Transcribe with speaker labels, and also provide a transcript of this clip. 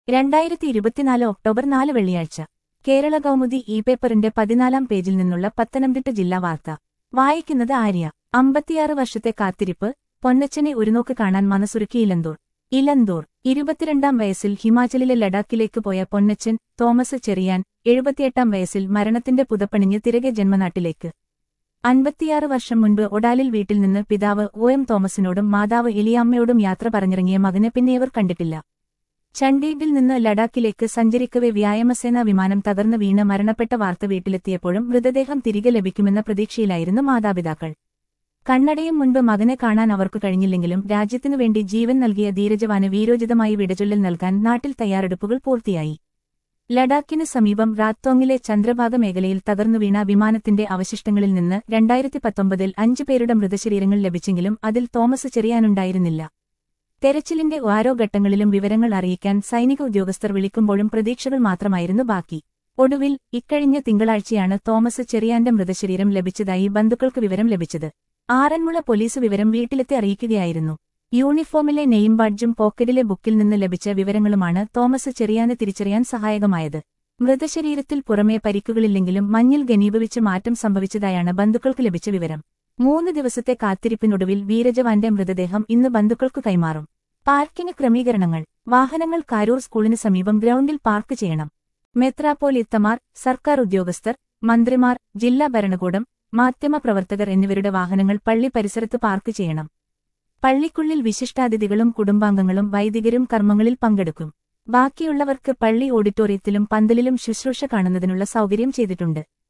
Speaker 1: രണ്ടായിരത്തി ഇരുപത്തിനാല് ഒക്ടോബർ നാല് വെള്ളിയാഴ്ച കേരള കൗമുദി ഇ പേപ്പറിന്റെ പതിനാലാം പേജിൽ നിന്നുള്ള പത്തനംതിട്ട ജില്ലാ വാർത്ത വായിക്കുന്നത് ആര്യ അമ്പത്തിയാറ് വർഷത്തെ കാത്തിരിപ്പ് പൊന്നച്ചനെ ഒരുനോക്ക് കാണാൻ മനസ്സുരുക്കി ഇലന്തൂർ ഇലന്തൂർ ഇരുപത്തിരണ്ടാം വയസ്സിൽ ഹിമാചലിലെ ലഡാക്കിലേക്ക് പോയ പൊന്നച്ചൻ തോമസ് ചെറിയാൻ എഴുപത്തിയെട്ടാം വയസ്സിൽ മരണത്തിന്റെ പുതപ്പണിഞ്ഞ് തിരകെ ജന്മനാട്ടിലേക്ക് അൻപത്തിയാറ് വർഷം മുൻപ് ഒഡാലിൽ വീട്ടിൽ നിന്ന് പിതാവ് ഒ എം തോമസിനോടും മാതാവ് എലിയാമ്മയോടും യാത്ര പറഞ്ഞിറങ്ങിയ മകനെ പിന്നെ ഇവർ കണ്ടിട്ടില്ല ചണ്ഡീഗഡിൽ നിന്ന് ലഡാക്കിലേക്ക് സഞ്ചരിക്കവെ വ്യായാമസേനാ വിമാനം തകർന്ന് വീണ് മരണപ്പെട്ട വാർത്ത വീട്ടിലെത്തിയപ്പോഴും മൃതദേഹം തിരികെ ലഭിക്കുമെന്ന പ്രതീക്ഷയിലായിരുന്നു മാതാപിതാക്കൾ കണ്ണടയും മുൻപ് മകനെ കാണാൻ അവർക്ക് കഴിഞ്ഞില്ലെങ്കിലും രാജ്യത്തിനു വേണ്ടി ജീവൻ നൽകിയ ധീരജവാന് വീരോചിതമായി വിടചൊല്ലൽ നൽകാൻ നാട്ടിൽ തയ്യാറെടുപ്പുകൾ പൂർത്തിയായി ലഡാക്കിന് സമീപം റാത്തോങ്ങിലെ ചന്ദ്രഭാഗ മേഖലയിൽ തകർന്നു വീണ വിമാനത്തിന്റെ അവശിഷ്ടങ്ങളിൽ നിന്ന് രണ്ടായിരത്തി പത്തൊമ്പതിൽ അഞ്ചു പേരുടെ മൃതശരീരങ്ങൾ ലഭിച്ചെങ്കിലും അതിൽ തോമസ് ചെറിയാനുണ്ടായിരുന്നില്ല തെരച്ചിലിന്റെ ഓരോ ഘട്ടങ്ങളിലും വിവരങ്ങൾ അറിയിക്കാൻ സൈനിക ഉദ്യോഗസ്ഥർ വിളിക്കുമ്പോഴും പ്രതീക്ഷകൾ മാത്രമായിരുന്നു ബാക്കി ഒടുവിൽ ഇക്കഴിഞ്ഞ തിങ്കളാഴ്ചയാണ് തോമസ് ചെറിയാന്റെ മൃതശരീരം ലഭിച്ചതായി ബന്ധുക്കൾക്ക് വിവരം ലഭിച്ചത് ആറന്മുള പോലീസ് വിവരം വീട്ടിലെത്തി അറിയിക്കുകയായിരുന്നു യൂണിഫോമിലെ നെയിം ബാഡ്ജും പോക്കറ്റിലെ ബുക്കിൽ നിന്ന് ലഭിച്ച വിവരങ്ങളുമാണ് തോമസ് ചെറിയാനെ തിരിച്ചറിയാൻ സഹായകമായത് മൃതശരീരത്തിൽ പുറമേ പരിക്കുകളില്ലെങ്കിലും മഞ്ഞിൽ ഘനീഭവിച്ച് മാറ്റം സംഭവിച്ചതായാണ് ബന്ധുക്കൾക്ക് ലഭിച്ച വിവരം മൂന്ന് ദിവസത്തെ കാത്തിരിപ്പിനൊടുവിൽ വീരജവാന്റെ മൃതദേഹം ഇന്ന് ബന്ധുക്കൾക്ക് കൈമാറും പാർക്കിംഗ് ക്രമീകരണങ്ങൾ വാഹനങ്ങൾ കാരൂർ സ്കൂളിന് സമീപം ഗ്രൗണ്ടിൽ പാർക്ക് ചെയ്യണം മെത്രാപ്പോലിത്തമാർ സർക്കാർ ഉദ്യോഗസ്ഥർ മന്ത്രിമാർ ജില്ലാ ഭരണകൂടം മാധ്യമപ്രവർത്തകർ എന്നിവരുടെ വാഹനങ്ങൾ പള്ളി പരിസരത്ത് പാർക്ക് ചെയ്യണം പള്ളിക്കുള്ളിൽ വിശിഷ്ടാതിഥികളും കുടുംബാംഗങ്ങളും വൈദികരും കർമ്മങ്ങളിൽ പങ്കെടുക്കും ബാക്കിയുള്ളവർക്ക് പള്ളി ഓഡിറ്റോറിയത്തിലും പന്തലിലും ശുശ്രൂഷ കാണുന്നതിനുള്ള സൗകര്യം ചെയ്തിട്ടുണ്ട്